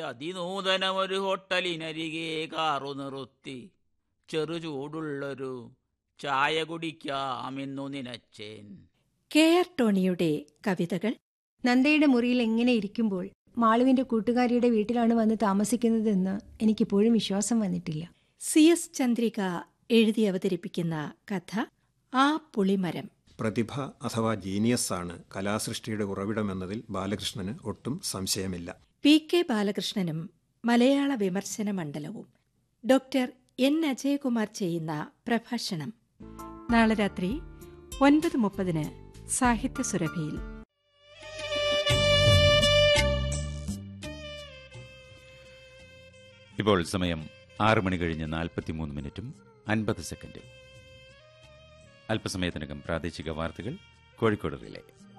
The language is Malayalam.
അതിനൂതനമൊരു ഹോട്ടലിനരികെ കാറു നിർത്തി ചെറു ചൂടുള്ളൊരു ചായ കുടിക്കാമെന്നു നിനച്ചേൻ കെ ആർ ടോണിയുടെ കവിതകൾ നന്ദയുടെ മുറിയിൽ എങ്ങനെ ഇരിക്കുമ്പോൾ മാളുവിന്റെ കൂട്ടുകാരിയുടെ വീട്ടിലാണ് വന്ന് താമസിക്കുന്നതെന്ന് എനിക്കിപ്പോഴും വിശ്വാസം വന്നിട്ടില്ല സി എസ് ചന്ദ്രിക എഴുതി അവതരിപ്പിക്കുന്ന കഥ ആ പുളിമരം പ്രതിഭ അഥവാ ജീനിയസ് ആണ് കലാസൃഷ്ടിയുടെ ഉറവിടമെന്നതിൽ ബാലകൃഷ്ണന് ഒട്ടും സംശയമില്ല പി കെ ബാലകൃഷ്ണനും മലയാള വിമർശന മണ്ഡലവും ഡോക്ടർ എൻ അജയകുമാർ ചെയ്യുന്ന പ്രഭാഷണം നാളെ രാത്രി ഒൻപത് മുപ്പതിന് സാഹിത്യ സുരഭിയിൽ ഇപ്പോൾ സമയം ആറ് മണി കഴിഞ്ഞ് നാൽപ്പത്തിമൂന്ന് മിനിറ്റും അൻപത് സെക്കൻഡും അല്പസമയത്തിനകം പ്രാദേശിക വാർത്തകൾ കോഴിക്കോട് റിലേ